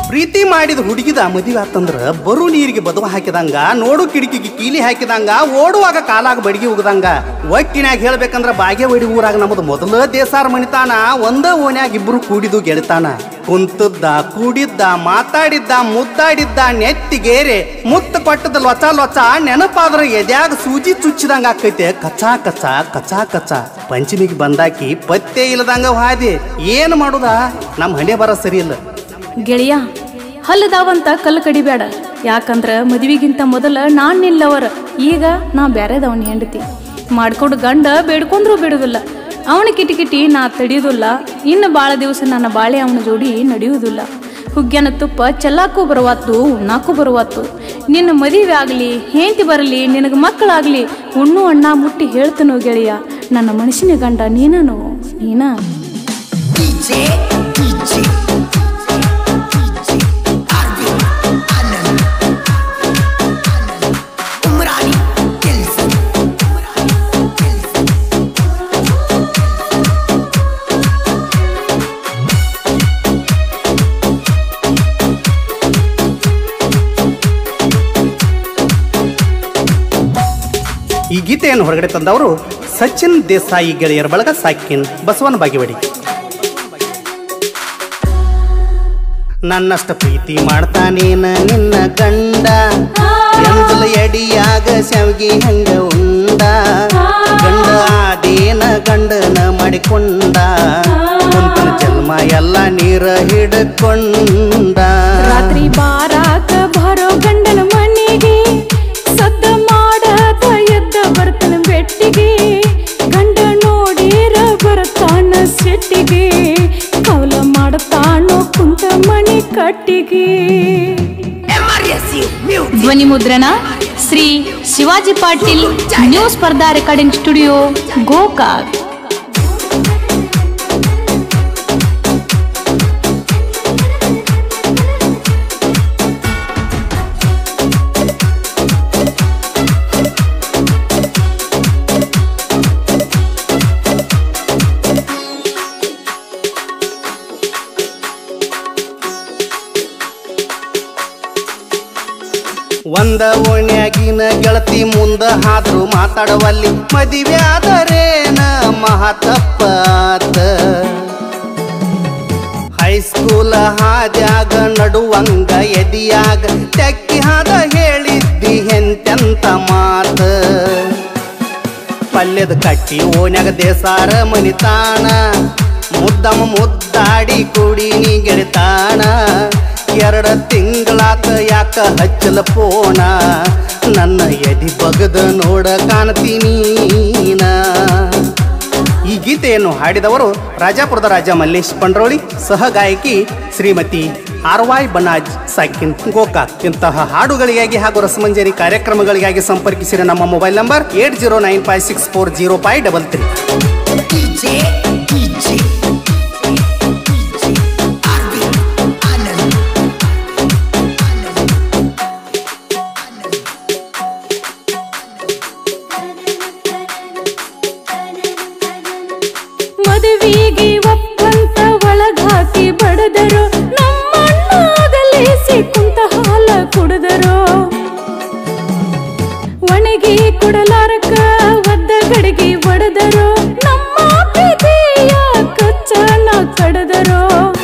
ಪ್ರೀತಿ ಮಾಡಿದ ಹುಡುಗಿದ ಮದುವೆ ಆತಂದ್ರ ಬರು ನೀರಿಗೆ ಬದುವ ಹಾಕಿದಂಗ ನೋಡು ಕಿಟಕಿಗೆ ಕೀಲಿ ಹಾಕಿದಂಗ ಓಡುವಾಗ ಕಾಲಾಗ ಬಡಿಗೆ ಉಗದಂಗ ಒಟ್ಟಿನ್ಯಾಗ ಹೇಳ್ಬೇಕಂದ್ರ ಬಾಗೇವಾಡಿ ಊರಾಗ ನಮ್ಮದು ಮೊದಲ ದೇಸಾರ ಮಣಿತಾನ ಒಂದ ಓನ್ಯಾಗ ಇಬ್ರು ಕೂಡಿದು ಗೆಳತಾನ ಕುಂತದ್ದ ಕೂಡಿದ್ದ ಮಾತಾಡಿದ್ದ ಮುದ್ದಾಡಿದ್ದ ನೆತ್ತಿಗೇರೆ ಮುತ್ತ ಕೊಟ್ಟದ ಲೊಚ ಲೊಚ ನೆನಪಾದ್ರ ಎದ್ಯಾಗ ಸೂಜಿ ಚುಚ್ಚಿದಂಗ ಆಕೈತೆ ಕಚಾ ಕಚಾ ಕಚಾ ಕಚಾ ಪಂಚಮಿಗೆ ಬಂದಾಕಿ ಪತ್ತೆ ಇಲ್ಲದಂಗ ಹಾದಿ ಏನ್ ಮಾಡುದ ನಮ್ಮ ಹಣೆ ಬರ ಸರಿ ಇಲ್ಲ ಗೆಳೆಯ ಹಲ್ಲದಾವಂತ ಕಲ್ಲು ಕಡಿಬೇಡ ಯಾಕಂದ್ರ ಮದುವೆಗಿಂತ ಮೊದಲ ನಾನ್ ನಿಲ್ಲವರ ಈಗ ನಾ ಬ್ಯಾರೆದವನ್ ಹೆಂಡತಿ ಮಾಡ್ಕೊಂಡು ಗಂಡ ಬೇಡ್ಕೊಂಡ್ರು ಬಿಡುದಿಲ್ಲ ಅವನ ಕಿಟಿಕಿಟಿ ನಾ ತಡಿಯೋದಿಲ್ಲ ಇನ್ನು ಭಾಳ ದಿವಸ ನನ್ನ ಬಾಳೆ ಅವನ ಜೋಡಿ ನಡೆಯುವುದಿಲ್ಲ ಹುಗ್ಗ್ಯನ ತುಪ್ಪ ಚೆಲ್ಲಾಕೂ ಬರುವತ್ತು ಉಣ್ಣಾಕೂ ಬರುವತ್ತು ನಿನ್ನ ಮದುವೆ ಆಗಲಿ ಹೆಂಡತಿ ಬರಲಿ ನಿನಗೆ ಮಕ್ಕಳಾಗಲಿ ಉಣ್ಣು ಅಣ್ಣ ಮುಟ್ಟಿ ಹೇಳ್ತನು ಗೆಳೆಯ ನನ್ನ ಮನುಷ್ಯನ ಗಂಡ ನೀನನು ನೀನ DJ, DJ, Arvin, Anand, Umrani, Kelson, Kelson. ಈ ಗೀತೆಯನ್ನು ಹೊರಗಡೆ ತಂದವರು ಸಚಿನ್ ದೇಸಾಯಿ ಗೆಳೆಯರ ಬಳಗ ಸಾಕಿನ್ ಬಸವನ ಬಾಗೇವಾಡಿ ನನ್ನಷ್ಟ ಪ್ರೀತಿ ಮಾಡ್ತಾನೇನ ನಿನ್ನ ಗಂಡ ಎಂದಲ ಎಡಿಯಾಗ ಶಾವಿಗೆ ಹಂಗ ಉಂಡ ಗಂಡ ಆದೇನ ಗಂಡನ ಮಾಡಿಕೊಂಡ ಕುಂತನ ಜನ್ಮ ಎಲ್ಲ ನೀರ ಹಿಡ್ಕೊಂಡ ರಾತ್ರಿ ಬಾರಾಕ ಬರೋ ಗಂಡನ ಮನೆಗೆ ಸದ್ದ ಮಾಡದ ಎದ್ದ ಬರ್ತನ ಬೆಟ್ಟಿಗೆ ಗಂಡ ನೋಡಿರ ಬರತಾನ ಸೆಟ್ಟಿಗೆ ಕವಲ ಮಾಡತಾನೋ ಕುಂತ ಮನೆ ಕಟ್ಟಿಗೆ MRSU, Music. ಧ್ವನಿ ಮುದ್ರಣ Shri Shivaji Patil new Spardha recording studio Gokak ಒಂದ ಓಣ್ಯಾಗಿನ ಗೆಳತಿ ಮುಂದ ಹಾದ್ರು ಮಾತಾಡವಲ್ಲಿ ಮದುವೆ ಆದರೇನ ಮಹತಪ್ಪಾತ ಹೈಸ್ಕೂಲ ಹಾದ್ಯಾಗ ನಡುವಂಗ ಎದಿಯಾಗ ತೆಕ್ಕಿ ಹಾದ ಹೇಳಿದ್ದಿ ಎಂತೆಂತ ಮಾತ ಪಲ್ಯದ ಕಟ್ಟಿ ಓನ್ಯಾಗ ದೇಸಾರ ಮನಿತಾಣ ಮುದ್ದಮ ಮುದ್ದಾಡಿ ಕುಡಿ ನೀ ಗೆಳಿತಾಣ ಎರಡ ತಿಂಗಳಾತ ಯಾಕ ಹಚ್ಚಲ ಪೋಣ ನನ್ನ ಎದಿ ಬಗದ ನೋಡ ಕಾಣ್ತೀನೀನ ಈ ಗೀತೆಯನ್ನು ಹಾಡಿದವರು ರಾಜಾಪುರದ ರಾಜ ಮಲ್ಲೇಶ್ ಪಂಡ್ರೋಳಿ ಸಹ ಗಾಯಕಿ ಶ್ರೀಮತಿ ಆರ್ ವೈ ಬನಾಜ್ ಸಾಕಿನ್ ಗೋಕಾಕ್ ಇಂತಹ ಹಾಡುಗಳಿಗಾಗಿ ಹಾಗೂ ರಸಮಂಜರಿ ಕಾರ್ಯಕ್ರಮಗಳಿಗಾಗಿ ಸಂಪರ್ಕಿಸಿದ ನಮ್ಮ mobile number eight zero nine five six four zero five double three DJ, DJ, Arvin, Anand, ಮದುವೆಗೆ ಒಪ್ಪಂತ ಒಳಗಾಕಿ ಬಡದರು ನಮ್ಮಣ್ಣಾಗಲೇಸಿ ಕುಂತ ಹಾಲ ಕುಡಿದರು ಒಣಗಿ ಕುಡಲಾರಕ ಒದ್ದ ಗಡಿಗೆ ಒಡೆದರು ನಮ್ಮ ಪ್ರೀತಿಯ ಕಚ್ಚನ ಕಡದರು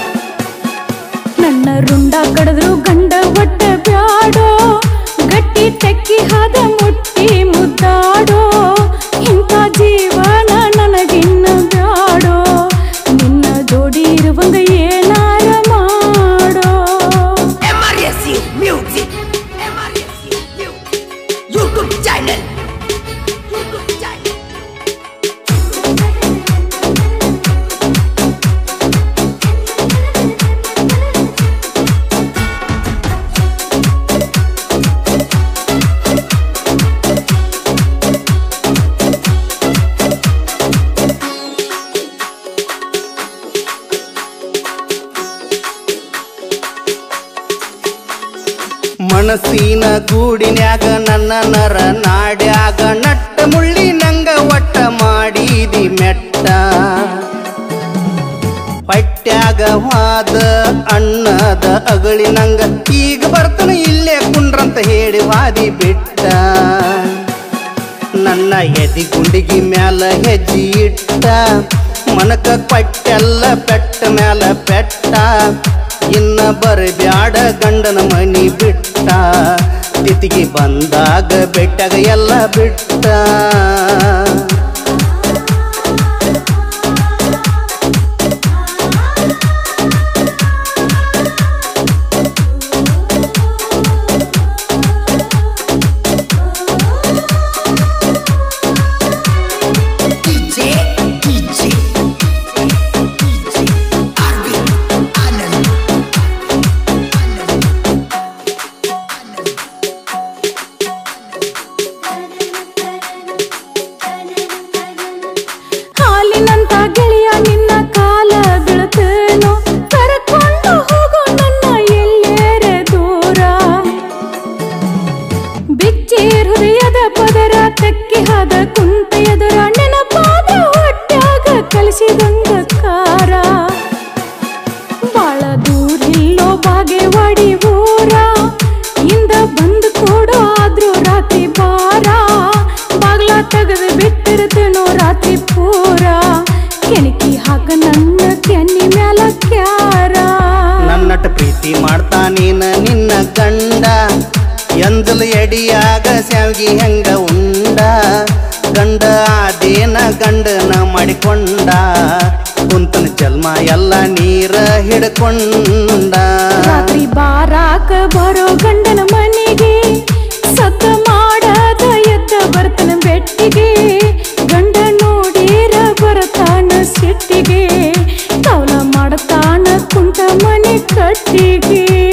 ನನ್ನ ರುಂಡ ಕಡದ್ರು ಗಂಡ ಒಟ್ಟ ಬ್ಯಾಡೋ ಗಟ್ಟಿ ತೆಕ್ಕಿ ಹಾದ ಮುಟ್ಟಿ ಮುದ್ದಾಡೋ ಇಂಥ ಜೀವನ ನನಗಿನ್ನ ಬ್ಯಾಡೋ ನಿನ್ನ ಜೋಡಿ ಇರುವಂಗ ಏನಾರ ಮಾಡೋ MRSU, Music. MRSU, Music. YouTube channel. YouTube channel. ಮನಸ್ಸಿನ ಗೂಡಿನ್ಯಾಗ ನನ್ನ ನರ ನಾಡ್ಯಾಗ ನಟ್ಟ ಮುಳ್ಳಿ ನಂಗ ಒಟ್ಟ ಮಾಡಿದಿ ಮೆಟ್ಟ ಹೊಟ್ಯಾಗ ವಾದ ಅನ್ನದ ಅಗಳ ಹೊಗಳಿ ನಂಗ ಈಗ ಬರ್ತಾನ ಇಲ್ಲೇ ಕುಂಡ್ರಂತ ಹೇಳಿ ವಾದಿ ಬಿಟ್ಟ ನನ್ನ ಎದಿ ಗುಂಡಿಗಿ ಮ್ಯಾಲ ಹೆಜ್ಜಿ ಇಟ್ಟ ಮನಕ ಪಟ್ಟೆಲ್ಲ ಪೆಟ್ಟ ಮ್ಯಾಲ ಪೆಟ್ಟ ಇನ್ನ ಬರಬ್ಯಾಡ ಗಂಡನ ಮನಿ ಬಿಟ್ಟ ತಿತಿಗೆ ಬಂದಾಗ ಬೆಟ್ಟಾಗ ಎಲ್ಲ ಬಿಟ್ಟ DJ, DJ, DJ, Arvind Anand. ಹಾಲಿನಂತ ಗೆಳೆಯ ನಿನ್ನ ಕಾಲ ಬೀಳ್ತೇನೋ ಕರ್ಕೊಂಡು ಹೋಗೋ ನನ್ನ ಎಲ್ಲೇರೆ ದೂರ ಬಿಚ್ಚೇರ್ ಹೃದಯದ ಪದರ ತಕ್ಕಿ ಹಾದ ಕುಂತ ಎದುರ ನೆನಪಾದ ಹೊಟ್ಯಾಗ ಕಲಿಸಿದಂಗ ಕಾರ ಬಾಳ ದೂರಿಲ್ಲೋ ಬಾಗೇವಾಡಿ ಊರ ಇಂದ ಬಂದು ಕೊಡೋ ಆದ್ರೂ ರಾತ್ರಿ ಬಾರ ಬಾಗ್ಲ ತೆಗೆದು ಬಿಟ್ಟಿರ್ತೇನೋ ರಾತ್ರಿ ಪೂರ ಕೆಣಕಿ ಹಾಕ ನನ್ನ ಕೆನ್ನಿ ಮ್ಯಾಲ ಕ್ಯಾರ ನನ್ನಟ ಪ್ರೀತಿ ಮಾಡ್ತಾನೇನ ನಿನ್ನ ಗಂಡ ಎಂಜಲ ಎಡಿಯಾಗ ಸ್ಯಾವ್ಗಿ ಹೆಂಗ ಉಂಡ ಗಂಡ ಆದೇನ ಗಂಡನ ಮಾಡಿಕೊಂಡ ಕುಂತನ ಜನ್ಮ ಎಲ್ಲ ನೀರ ಹಿಡ್ಕೊಂಡ ರಾತ್ರಿ ಬಾರಾಕ ಬರೋ ಗಂಡನ ಮನೆಗೆ ಸತ್ತ ಮಾಡದ ಎದ್ದ ಬರ್ತನ ಬೆಟ್ಟಿಗೆ ಗಂಡ ನೋಡೀರ ಬರತಾನ ಸಿಟ್ಟಿಗೆ ಕವಲ ಮಾಡತಾನ ಕುಂತ ಮನೆ ಕಟ್ಟಿಗೆ